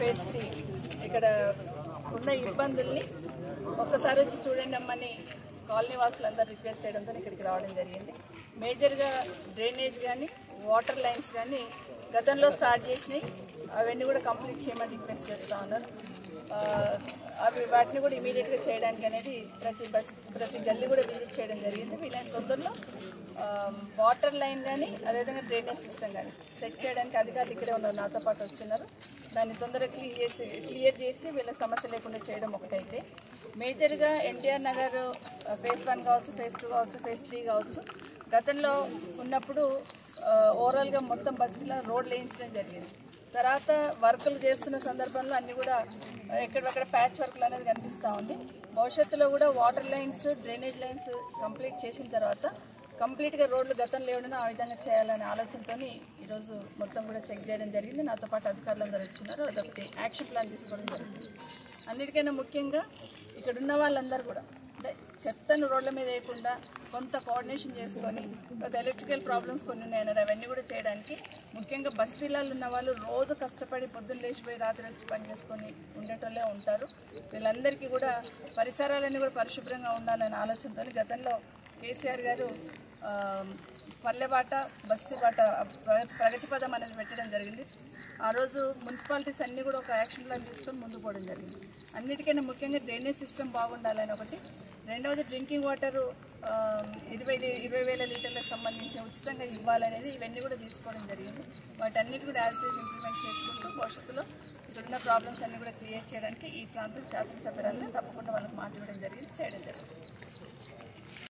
phase three ఇక్కడ ఉన్న ఇబ్బందుల్ని ఒక్కసారి వచ్చి చూడండి అమ్మని కాలనీ వాసులందరూ రిక్వెస్ట్ చేయడంతో ఇక్కడికి రావడం జరిగింది మేజర్గా డ్రైనేజ్ కానీ వాటర్ లైన్స్ కానీ గతంలో స్టార్ట్ చేసినాయి అవన్నీ కూడా కంప్లీట్ చేయమని రిక్వెస్ట్ చేస్తూ ఉన్నారు ఆ, అవి వాటిని కూడా ఇమీడియట్గా చేయడానికి అనేది ప్రతి బస్ ప్రతి గల్లీ కూడా విజిట్ చేయడం జరిగింది వీలైన తొందరలో ఆ, వాటర్ లైన్ కానీ అదేవిధంగా డ్రైనేజ్ సిస్టమ్ కానీ సెట్ చేయడానికి అధికారులు ఇక్కడే ఉన్నారు నాతో పాటు వచ్చినారు దాన్ని తొందరగా క్లియర్ చేసి క్లియర్ చేసి వీళ్ళకి సమస్య లేకుండా చేయడం ఒకటైతే మేజర్గా ఎన్టీఆర్ నగర్ ఆ, ఫేజ్ వన్ కావచ్చు ఫేజ్ టూ కావచ్చు ఫేజ్ త్రీ కావచ్చు గతంలో ఉన్నప్పుడు ఆ, ఓవరాల్గా మొత్తం బస్సులో రోడ్లు వేయించడం జరిగింది తర్వాత వర్కులు చేస్తున్న సందర్భంలో అన్నీ కూడా ఎక్కడెక్కడ ప్యాచ్ వర్క్లు అనేది కనిపిస్తూ ఉంది భవిష్యత్తులో కూడా water lines drainage lines complete చేసిన తర్వాత కంప్లీట్గా రోడ్లు గతంలో ఏమైనా ఆ విధంగా చేయాలనే ఆలోచనతో ఈరోజు మొత్తం కూడా చెక్ చేయడం జరిగింది నాతో పాటు అధికారులు అందరూ వచ్చినారు అదొకటి యాక్షన్ ప్లాన్ తీసుకోవడం జరిగింది అన్నిటికైనా ముఖ్యంగా ఇక్కడ ఉన్న వాళ్ళందరూ కూడా అంటే చెత్తను రోడ్ల మీద వేయకుండా కొంత కోఆర్డినేషన్ చేసుకొని కొంత ఎలక్ట్రికల్ ప్రాబ్లమ్స్ కొన్ని ఉన్నాయన్నారు అవన్నీ కూడా చేయడానికి ముఖ్యంగా బస్తీలలో ఉన్న వాళ్ళు రోజు కష్టపడి పొద్దున్న లేచిపోయి రాత్రి వచ్చి పని చేసుకొని ఉండేటోళ్ళే ఉంటారు వీళ్ళందరికీ కూడా పరిసరాలన్నీ కూడా పరిశుభ్రంగా ఉండాలనే ఆలోచనతో గతంలో కేసీఆర్ గారు ఆ, పల్లెబాట బస్తీ బాట ప్ర- ప్రగతి పదం అనేది పెట్టడం జరిగింది ఆ రోజు మున్సిపాలిటీస్ అన్నీ కూడా ఒక యాక్షన్ ప్లాన్ తీసుకొని ముందుకు పోవడం జరిగింది అన్నిటికైనా ముఖ్యంగా డ్రైనేజ్ సిస్టమ్ బాగుండాలని ఒకటి రెండవది డ్రింకింగ్ వాటర్ ఇరవై లీ- ఇరవై వేల లీటర్లకు సంబంధించి ఉచితంగా ఇవ్వాలనేది ఇవన్నీ కూడా తీసుకోవడం జరిగింది వాటన్నిటి కూడా యాజ్ డేస్ ఇంప్లిమెంట్ చేసుకుంటూ భవిష్యత్తులో ఇక్కడున్న ప్రాబ్లమ్స్ అన్నీ కూడా క్లియర్ చేయడానికి ఈ ప్రాంతం శాసనసభ్యురాలను తప్పకుండా వాళ్ళకి మాట ఇవ్వడం జరిగింది చేయడం జరిగింది